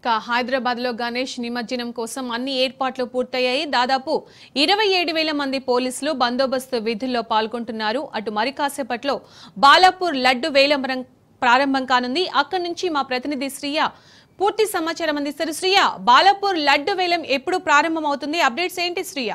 ఇక హైదరాబాద్ లో గణేష్ నిమజ్జనం కోసం అన్ని ఏర్పాట్లు పూర్తయ్యాయి దాదాపు ఇరవై ఏడు వేల మంది పోలీసులు బందోబస్తు విధుల్లో పాల్గొంటున్నారు అటు మరి కాసేపట్లో బాలాపూర్ లడ్డు వేలం రం- ప్రారంభం కానుంది అక్కడి నుంచి మా ప్రతినిధి శ్రీయ పూర్తి సమాచారం అందిస్తారు శ్రీయ బాలాపూర్ లడ్డు వేలం ఎప్పుడు ప్రారంభం అవుతుంది అప్డేట్స్ ఏంటి శ్రీయ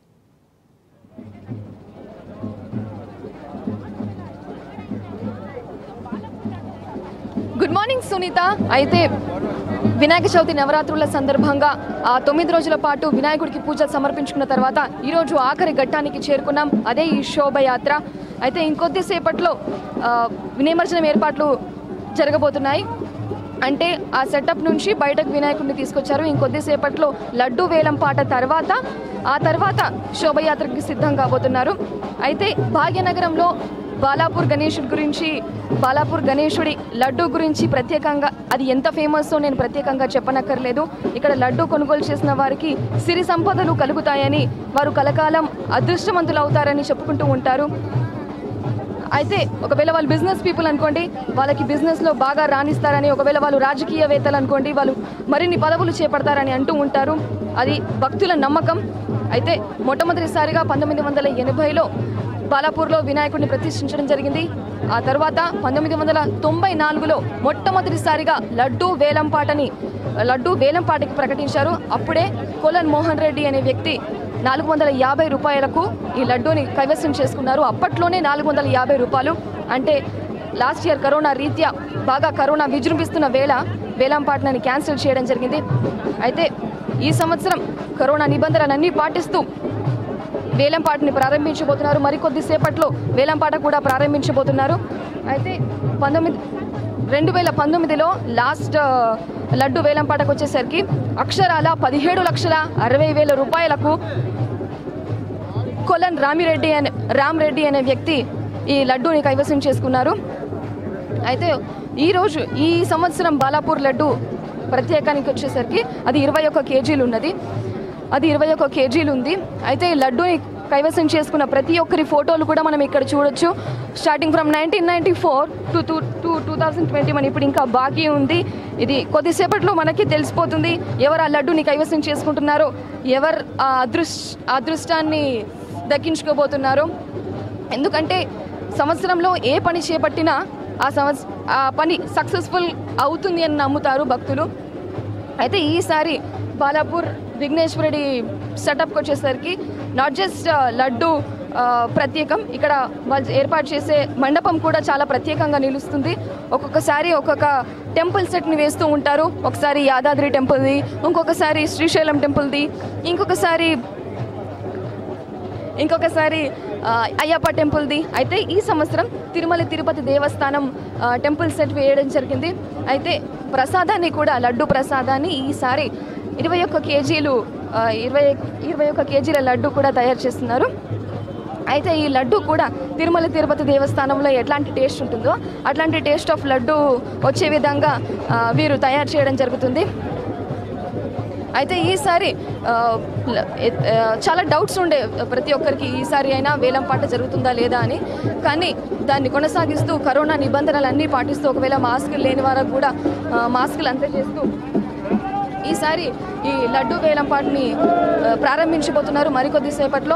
గుడ్ మార్నింగ్ సునీత అయితే వినాయక చవితి నవరాత్రుల సందర్భంగా ఆ తొమ్మిది రోజుల పాటు వినాయకుడికి పూజలు సమర్పించుకున్న తర్వాత ఈరోజు ఆఖరి ఘట్టానికి చేరుకున్నాం అదే ఈ శోభయాత్ర అయితే ఇంకొద్దిసేపట్లో ఆ, నిమజ్జనం ఏర్పాట్లు జరగబోతున్నాయి అంటే ఆ సెటప్ నుంచి బయటకు వినాయకుడిని తీసుకొచ్చారు ఇంకొద్దిసేపట్లో లడ్డు వేలం పాట తర్వాత ఆ తర్వాత శోభయాత్రకి సిద్ధం కాబోతున్నారు అయితే భాగ్యనగరంలో బాలాపూర్ గణేశుడి గురించి బాలాపూర్ గణేశుడి లడ్డు గురించి ప్రత్యేకంగా అది ఎంత ఫేమస్తో నేను ప్రత్యేకంగా చెప్పనక్కర్లేదు ఇక్కడ లడ్డు కొనుగోలు చేసిన వారికి సిరి సంపదలు కలుగుతాయని వారు కలకాలం అదృష్టవంతులు అవుతారని చెప్పుకుంటూ ఉంటారు అయితే ఒకవేళ వాళ్ళు బిజినెస్ పీపుల్ అనుకోండి వాళ్ళకి బిజినెస్లో బాగా రాణిస్తారని ఒకవేళ వాళ్ళు రాజకీయవేత్తలు అనుకోండి వాళ్ళు మరిన్ని పదవులు చేపడతారని అంటూ ఉంటారు అది భక్తుల నమ్మకం అయితే మొట్టమొదటిసారిగా పంతొమ్మిది వందల ఎనభైలో బాలాపూర్లో వినాయకుడిని ప్రతిష్ఠించడం జరిగింది ఆ తర్వాత పంతొమ్మిది వందల తొంభై నాలుగులో మొట్టమొదటిసారిగా లడ్డూ వేలంపాటని లడ్డూ వేలంపాటకి ప్రకటించారు అప్పుడే కోలన్ మోహన్ రెడ్డి అనే వ్యక్తి నాలుగు వందల యాభై రూపాయలకు ఈ లడ్డూని కైవసం చేసుకున్నారు అప్పట్లోనే నాలుగు వందల యాభై రూపాయలు అంటే లాస్ట్ ఇయర్ కరోనా రీత్యా బాగా కరోనా విజృంభిస్తున్న వేళ వేలంపాటనని క్యాన్సిల్ చేయడం జరిగింది అయితే ఈ సంవత్సరం కరోనా నిబంధనలన్నీ పాటిస్తూ వేలంపాటని ప్రారంభించబోతున్నారు మరికొద్ది సేపట్లో వేలంపాట కూడా ప్రారంభించబోతున్నారు అయితే పంతొమ్మిది రెండు వేల పంతొమ్మిదిలో లాస్ట్ ఆ, లడ్డు వేలంపాటకు వచ్చేసరికి అక్షరాల పదిహేడు లక్షల అరవై వేల రూపాయలకు కొలన్ రామిరెడ్డి అనే రామ్ రెడ్డి అనే వ్యక్తి ఈ లడ్డూని కైవసం చేసుకున్నారు అయితే ఈరోజు ఈ సంవత్సరం బాలాపూర్ లడ్డు ప్రత్యేకానికి వచ్చేసరికి అది ఇరవై ఒక్క కేజీలు ఉన్నది అది ఇరవై ఒక్క కేజీలు ఉంది అయితే ఈ లడ్డూని కైవసం చేసుకున్న ప్రతి ఒక్కరి ఫోటోలు కూడా మనం ఇక్కడ చూడొచ్చు starting from nineteen ninety four to two two two thousand twenty one ఇప్పుడు ఇంకా బాకీ ఉంది ఇది కొద్దిసేపట్లో మనకి తెలిసిపోతుంది ఎవరు ఆ లడ్డూని కైవసం చేసుకుంటున్నారో ఎవరు ఆ అదృష్ ఆ అదృష్టాన్ని దక్కించుకోబోతున్నారు ఎందుకంటే సంవత్సరంలో ఏ పని చేపట్టినా ఆ సంవత్స ఆ పని సక్సెస్ఫుల్ అవుతుంది అని నమ్ముతారు భక్తులు అయితే ఈసారి బాలాపూర్ విఘ్నేశ్వరుడి సెటప్కి వచ్చేసరికి నాట్ జస్ట్ లడ్డు ఆ, ప్రత్యేకం ఇక్కడ వాళ్ళు ఏర్పాటు చేసే మండపం కూడా చాలా ప్రత్యేకంగా నిలుస్తుంది ఒక్కొక్కసారి ఒక్కొక్క టెంపుల్ సెట్ని వేస్తూ ఉంటారు ఒకసారి యాదాద్రి టెంపుల్ది ఇంకొకసారి శ్రీశైలం టెంపుల్ది ఇంకొకసారి ఇంకొకసారి ఆ, అయ్యప్ప టెంపుల్ది అయితే ఈ సంవత్సరం తిరుమల తిరుపతి దేవస్థానం ఆ, టెంపుల్ సెట్ వేయడం జరిగింది అయితే ప్రసాదాన్ని కూడా లడ్డు ప్రసాదాన్ని ఈసారి ఇరవై ఒక్క కేజీలు ఆ, ఇరవై ఇరవై ఒక్క కేజీల లడ్డు కూడా తయారు చేస్తున్నారు అయితే ఈ లడ్డు కూడా తిరుమల తిరుపతి దేవస్థానంలో ఎట్లాంటి టేస్ట్ ఉంటుందో అట్లాంటి టేస్ట్ ఆఫ్ లడ్డు వచ్చే విధంగా ఆ, వీరు తయారు చేయడం జరుగుతుంది అయితే ఈసారి ఆ, ల- ఎ- ఆ, చాలా డౌట్స్ ఉండే ప్రతి ఒక్కరికి ఈసారి అయినా వేలం పాట జరుగుతుందా లేదా అని కానీ దాన్ని కొనసాగిస్తూ కరోనా నిబంధనలన్నీ పాటిస్తూ ఒకవేళ మాస్కులు లేని వారికి కూడా ఆ, మాస్కులు అందజేస్తూ ఈసారి ఈ లడ్డు వేలం పాటని ఆ, ప్రారంభించబోతున్నారు మరికొద్ది సేపట్లో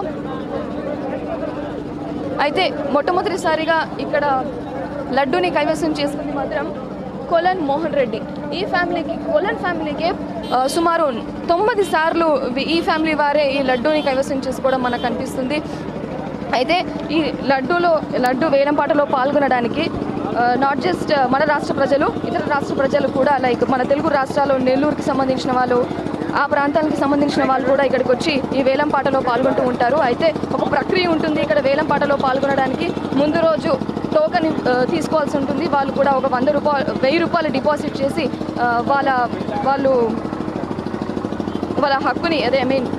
అయితే మొట్టమొదటిసారిగా ఇక్కడ లడ్డూని కైవసం చేసుకుంది మాత్రం కొలన్ మోహన్ రెడ్డి ఈ ఫ్యామిలీకి కొలన్ ఫ్యామిలీకి ఆ, సుమారు తొమ్మిది సార్లు వి- ఈ ఫ్యామిలీ వారే ఈ లడ్డూని కైవసం చేసుకోవడం మనకు కనిపిస్తుంది అయితే ఈ లడ్డూలో లడ్డు వేలంపాటలో పాల్గొనడానికి నాట్ జస్ట్ మన రాష్ట్ర ప్రజలు ఇతర రాష్ట్ర ప్రజలు కూడా లైక్ మన తెలుగు రాష్ట్రాల్లో నెల్లూరుకి సంబంధించిన వాళ్ళు ఆ ప్రాంతానికి సంబంధించిన వాళ్ళు కూడా ఇక్కడికి వచ్చి ఈ వేలం పాటలో పాల్గొంటూ ఉంటారు అయితే ఒక ప్రక్రియ ఉంటుంది ఇక్కడ వేలం పాటలో పాల్గొనడానికి ముందు రోజు టోకెన్ ఆ, తీసుకోవాల్సి ఉంటుంది వాళ్ళు కూడా ఒక వంద రూపాయలు వెయ్యి రూపాయలు డిపాజిట్ చేసి ఆ, వాళ్ళ వాళ్ళు వాళ్ళ హక్కుని అదే ఐ మీన్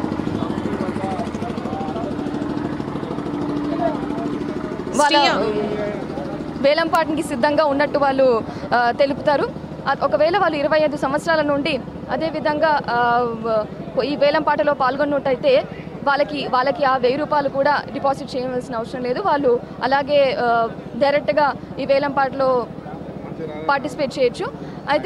వాళ్ళ శ్రీయ. వేలంపాటికి సిద్ధంగా ఉన్నట్టు వాళ్ళు ఆ, తెలుపుతారు ఆ, ఒకవేళ వాళ్ళు ఇరవై ఐదు సంవత్సరాల నుండి అదేవిధంగా ఆ, వ- ఈ వేలంపాటలో పాల్గొన్నట్టయితే వాళ్ళకి వాళ్ళకి ఆ వెయ్యి రూపాయలు కూడా డిపాజిట్ చేయవలసిన అవసరం లేదు వాళ్ళు అలాగే ఆ, డైరెక్ట్గా ఈ వేలంపాటలో పార్టిసిపేట్ చేయొచ్చు అయితే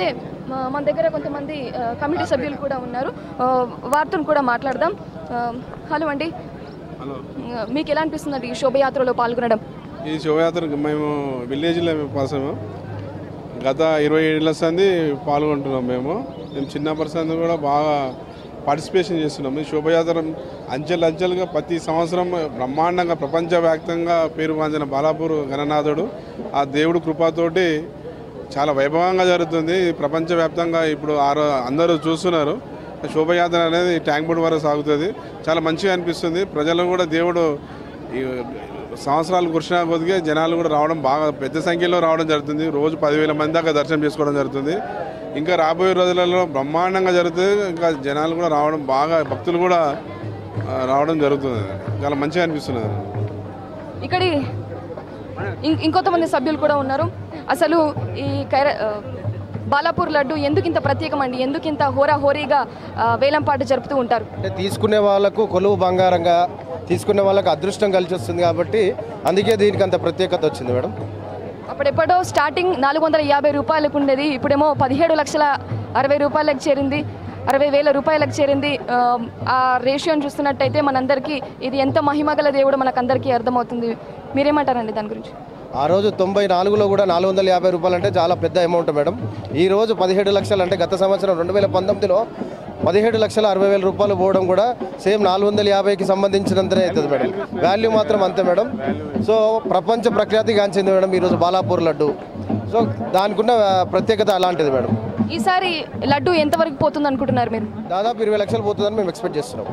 మా- మన దగ్గర కొంతమంది ఆ, కమిటీ సభ్యులు కూడా ఉన్నారు ఆ, వారితో కూడా మాట్లాడదాం ఆ, హలో అండి హలో ఆ, మీకు ఎలా అనిపిస్తుంది ఈ శోభయాత్రలో పాల్గొనడం ఈ శోభయాత్రకు మేము విలేజ్లో పాసాము గత ఇరవై ఏళ్ళ సంది పాల్గొంటున్నాం మేము మేము చిన్న పర్సన్ కూడా బాగా పార్టిసిపేషన్ చేస్తున్నాము ఈ శోభయాత్ర అంచెలు అంచెలుగా ప్రతి సంవత్సరం బ్రహ్మాండంగా ప్రపంచవ్యాప్తంగా పేరు పొందిన బాలాపూర్ గణనాథుడు ఆ దేవుడు కృపతోటి చాలా వైభవంగా జరుగుతుంది ఇది ప్రపంచవ్యాప్తంగా ఇప్పుడు ఆరో అందరూ చూస్తున్నారు శోభయాత్ర అనేది ట్యాంక్ బండ్ వరకు సాగుతుంది చాలా మంచిగా అనిపిస్తుంది ప్రజలు కూడా దేవుడు ఈ సంవత్సరాలు కృష్ణ కొద్దిగా జనాలు కూడా రావడం బాగా పెద్ద సంఖ్యలో రావడం జరుగుతుంది రోజు పదివేల మంది దాకా దర్శనం చేసుకోవడం జరుగుతుంది ఇంకా రాబోయే రోజులలో బ్రహ్మాండంగా జరుగుతుంది ఇంకా జనాలు కూడా రావడం బాగా భక్తులు కూడా ఆ, రావడం జరుగుతుంది చాలా మంచిగా అనిపిస్తున్నది ఇక్కడి ఇం- ఇంకొంతమంది సభ్యులు కూడా ఉన్నారు అసలు ఈ కైర ఆ, బాలాపూర్ లడ్డు ఎందుకు ఇంత ప్రత్యేకమండి ఎందుకు ఇంత హోరా హోరీగా ఆ, వేలంపాట జరుపుతూ ఉంటారు అంటే తీసుకునే వాళ్ళకు కొలువు బంగారంగా తీసుకునే వాళ్ళకు అదృష్టం కలిసి వస్తుంది కాబట్టి అందుకే దీనికి అంత ప్రత్యేకత వచ్చింది మేడం అప్పుడెప్పుడో స్టార్టింగ్ నాలుగు వందల యాభై రూపాయలకు ఉండేది ఇప్పుడేమో పదిహేడు లక్షల అరవై రూపాయలకు చేరింది అరవై వేల రూపాయలకు చేరింది ఆ, ఆ రేషియోని చూస్తున్నట్టయితే మనందరికీ ఇది ఎంత మహిమగల దేవుడు మనకందరికీ అర్థమవుతుంది మీరేమంటారండి దాని గురించి ఆ రోజు తొంభై నాలుగులో కూడా నాలుగు వందల యాభై రూపాయలు అంటే చాలా పెద్ద అమౌంట్ మేడం ఈ రోజు పదిహేడు లక్షలు అంటే గత సంవత్సరం రెండు వేల పంతొమ్మిదిలో పదిహేడు లక్షల అరవై వేల రూపాయలు పోవడం కూడా సేమ్ నాలుగు వందల యాభైకి సంబంధించినంతనే అవుతుంది మేడం వాల్యూ మాత్రం అంతే మేడం సో ప్రపంచ ప్రఖ్యాతి గాంచింది మేడం ఈరోజు బాలాపూర్ లడ్డు సో దానికి ఉన్న ప్రత్యేకత అలాంటిది మేడం ఈసారి లడ్డు ఎంతవరకు పోతుంది అనుకుంటున్నారు మీరు దాదాపు ఇరవై లక్షలు పోతుందని మేము ఎక్స్పెక్ట్ చేస్తున్నాం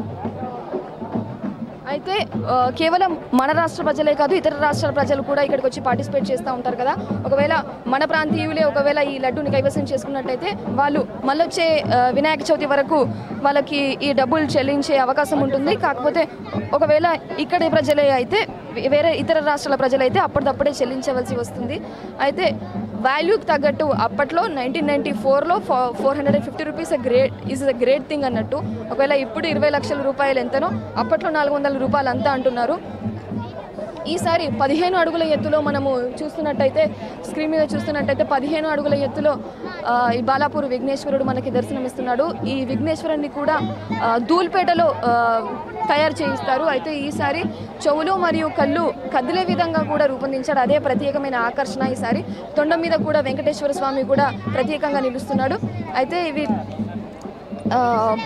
అయితే ఆ, కేవలం మన రాష్ట్ర ప్రజలే కాదు ఇతర రాష్ట్రాల ప్రజలు కూడా ఇక్కడికి వచ్చి పార్టిసిపేట్ చేస్తూ ఉంటారు కదా ఒకవేళ మన ప్రాంతీయులే ఒకవేళ ఈ లడ్డూని కైవసం చేసుకున్నట్టయితే వాళ్ళు మళ్ళొచ్చే ఆ, వినాయక చవితి వరకు వాళ్ళకి ఈ డబ్బులు చెల్లించే అవకాశం ఉంటుంది కాకపోతే ఒకవేళ ఇక్కడి ప్రజలే అయితే వే- వేరే ఇతర రాష్ట్రాల ప్రజలైతే అప్పటిదప్పుడే చెల్లించవలసి వస్తుంది అయితే వాల్యూకి తగ్గట్టు అప్పట్లో నైన్టీన్ నైన్టీ ఫోర్లో four hundred and fifty rupees great is a great thing అన్నట్టు ఒకవేళ ఇప్పుడు ఇరవై లక్షల రూపాయలు ఎంతనో అప్పట్లో నాలుగు వందల రూపాయలు అంతా అంటున్నారు ఈసారి పదిహేను అడుగుల ఎత్తులో మనము చూస్తున్నట్టయితే స్క్రీన్ మీద చూస్తున్నట్టయితే పదిహేను అడుగుల ఎత్తులో ఆ, ఈ బాలాపూర్ విఘ్నేశ్వరుడు మనకి దర్శనమిస్తున్నాడు ఈ విఘ్నేశ్వరుని కూడా ఆ, ధూల్పేటలో ఆ, తయారు చేయిస్తారు అయితే ఈసారి చెవులు మరియు కళ్ళు కదిలే విధంగా కూడా రూపొందించాడు అదే ప్రత్యేకమైన ఆకర్షణ ఈసారి తొండం మీద కూడా వెంకటేశ్వర స్వామి కూడా ప్రత్యేకంగా నిలుస్తున్నాడు అయితే ఇవి ఆ,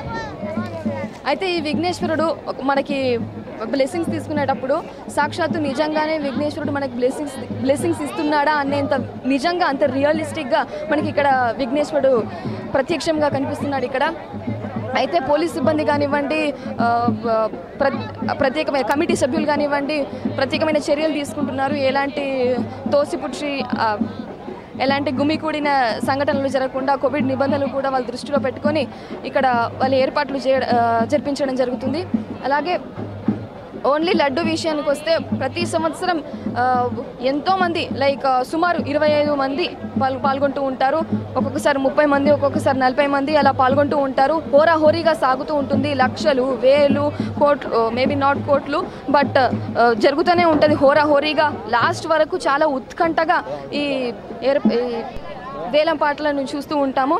అయితే ఈ విఘ్నేశ్వరుడు ఒక- మనకి బ్లెస్సింగ్స్ తీసుకునేటప్పుడు సాక్షాత్తు నిజంగానే విఘ్నేశ్వరుడు మనకి బ్లెస్సింగ్స్ బ్లెస్సింగ్స్ ఇస్తున్నాడా అనేంత నిజంగా అంత రియలిస్టిక్గా మనకి ఇక్కడ విఘ్నేశ్వరుడు ప్రత్యక్షంగా కనిపిస్తున్నాడు ఇక్కడ అయితే పోలీస్ సిబ్బంది కానివ్వండి ఆ, ప్ర ప్రత్యేకమైన కమిటీ సభ్యులు కానివ్వండి ప్రత్యేకమైన చర్యలు తీసుకుంటున్నారు ఎలాంటి తోసిపుచ్చి ఆ, ఎలాంటి గుమికూడిన సంఘటనలు జరగకుండా కోవిడ్ నిబంధనలు కూడా వాళ్ళు దృష్టిలో పెట్టుకొని ఇక్కడ వాళ్ళ ఏర్పాట్లు చేయ ఆ, జరిపించడం జరుగుతుంది అలాగే ఓన్లీ లడ్డు విషయానికి వస్తే ప్రతి సంవత్సరం ఆ, ఎంతోమంది లైక్ ఆ, సుమారు ఇరవై ఐదు మంది పాల్ పాల్గొంటూ ఉంటారు ఒక్కొక్కసారి ముప్పై మంది ఒక్కొక్కసారి నలభై మంది అలా పాల్గొంటూ ఉంటారు హోరా హోరీగా సాగుతూ ఉంటుంది లక్షలు వేలు కోట్లు మేబీ నాట్ కోట్లు బట్ జరుగుతూనే ఉంటుంది హోరా హోరీగా లాస్ట్ వరకు చాలా ఉత్కంఠగా ఈ ఏర్ ఈ వేలం పాటలను చూస్తూ ఉంటాము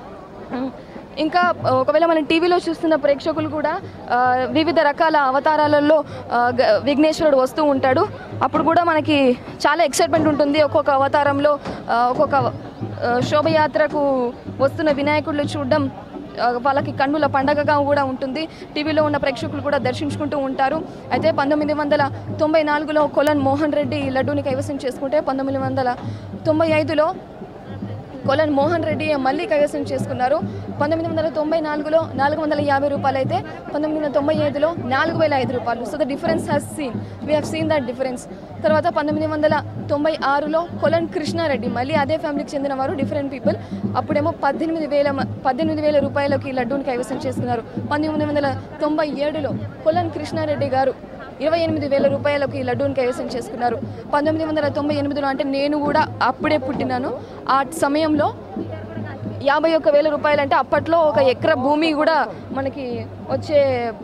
ఇంకా ఒకవేళ మనం టీవీలో చూస్తున్న ప్రేక్షకులు కూడా ఆ, వివిధ రకాల అవతారాలలో ఆ, గ- విఘ్నేశ్వరుడు వస్తూ ఉంటాడు అప్పుడు కూడా మనకి చాలా ఎక్సైట్మెంట్ ఉంటుంది ఒక్కొక్క అవతారంలో ఆ, ఒక్కొక్క ఆ, శోభయాత్రకు వస్తున్న వినాయకుళ్ళు చూడడం ఆ, వాళ్ళకి కన్నుల పండగగా కూడా ఉంటుంది టీవీలో ఉన్న ప్రేక్షకులు కూడా దర్శించుకుంటూ ఉంటారు అయితే పంతొమ్మిది వందల తొంభై నాలుగులో కొలన్ మోహన్ రెడ్డి ఈ లడ్డూని కైవసం చేసుకుంటే పంతొమ్మిది వందల తొంభై ఐదులో కొలన్ మోహన్ రెడ్డి మళ్ళీ కైవసం చేసుకున్నారు పంతొమ్మిది వందల తొంభై నాలుగులో నాలుగు వందల యాభై రూపాయలు అయితే పంతొమ్మిది వందల తొంభై ఐదులో నాలుగు వేల ఐదు రూపాయలు so the difference has seen we have seen that difference తర్వాత పంతొమ్మిది వందల తొంభై ఆరులో కొలన్ కృష్ణారెడ్డి మళ్ళీ అదే ఫ్యామిలీకి చెందిన వారు డిఫరెంట్ పీపుల్ అప్పుడేమో పద్దెనిమిది వేల మ- పద్దెనిమిది వేల రూపాయలకి ఈ లడ్డూని కైవసం చేసుకున్నారు పంతొమ్మిది వందల తొంభై ఏడులో కొలన్ కృష్ణారెడ్డి గారు ఇరవై ఎనిమిది వేల రూపాయలకు ఈ లడ్డూని కైవసం చేసుకున్నారు పంతొమ్మిది వందల తొంభై ఎనిమిదిలో అంటే నేను కూడా అప్పుడే పుట్టినాను ఆ సమయంలో యాభై ఒక్క వేల రూపాయలు అంటే అప్పట్లో ఒక ఎకర భూమి కూడా మనకి వచ్చే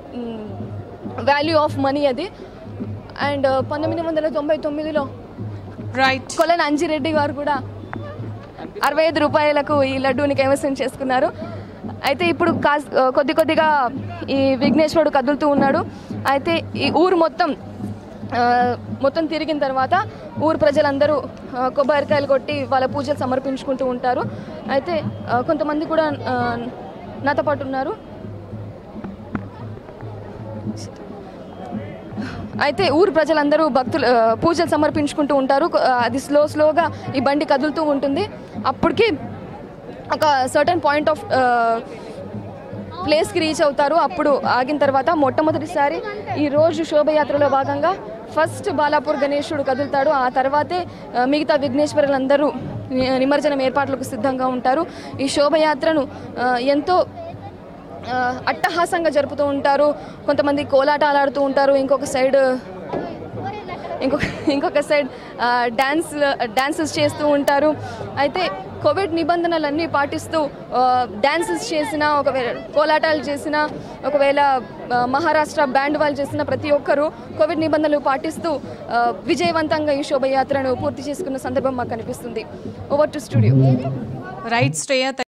వాల్యూ ఆఫ్ మనీ అది అండ్ పంతొమ్మిది వందల తొంభై తొమ్మిదిలో రైట్ కొలన్ అంజిరెడ్డి గారు కూడా అరవై ఐదు రూపాయలకు ఈ లడ్డూని కైవసం చేసుకున్నారు అయితే ఇప్పుడు కాస్ కొద్ది కొద్దిగా ఈ విఘ్నేశ్వరుడు కదులుతూ ఉన్నాడు అయితే ఈ ఊరు మొత్తం ఆ, మొత్తం తిరిగిన తర్వాత ఊరు ప్రజలందరూ ఆ, కొబ్బరికాయలు కొట్టి వాళ్ళ పూజలు సమర్పించుకుంటూ ఉంటారు అయితే ఆ, కొంతమంది కూడా ఆ, నాతో పాటు ఉన్నారు అయితే ఊరు ప్రజలందరూ భక్తులు ఆ, పూజలు సమర్పించుకుంటూ ఉంటారు కొ- ఆ, అది స్లో స్లోగా ఈ బండి కదులుతూ ఉంటుంది అప్పటికి ఒక సర్టన్ పాయింట్ ఆఫ్ ప్లేస్కి రీచ్ అవుతారు అప్పుడు ఆగిన తర్వాత మొట్టమొదటిసారి ఈ రోజు శోభయాత్రలో భాగంగా ఫస్ట్ బాలాపూర్ గణేశుడు కదులుతాడు ఆ తర్వాతే ఆ, మిగతా విఘ్నేశ్వరులందరూ ని- నిమజ్జనం ఏర్పాట్లకు సిద్ధంగా ఉంటారు ఈ శోభయాత్రను ఆ, ఎంతో ఆ, అట్టహాసంగా జరుపుతూ ఉంటారు కొంతమంది కోలాటాలు ఆడుతూ ఉంటారు ఇంకొక సైడ్ ఇంకొక ఇంకొక సైడ్ డ్యాన్స్ డ్యాన్సెస్ చేస్తూ ఉంటారు అయితే కోవిడ్ నిబంధనలన్నీ పాటిస్తూ డ్యాన్సెస్ చేసిన ఒకవేళ కోలాటాలు చేసిన ఒకవేళ ఆ, మహారాష్ట్ర బ్యాండ్ వాళ్ళు చేసిన ప్రతి ఒక్కరూ కోవిడ్ నిబంధనలు పాటిస్తూ ఆ, విజయవంతంగా ఈ శోభయాత్రను పూర్తి చేసుకున్న సందర్భం మాకు కనిపిస్తుంది over to studio right Shreya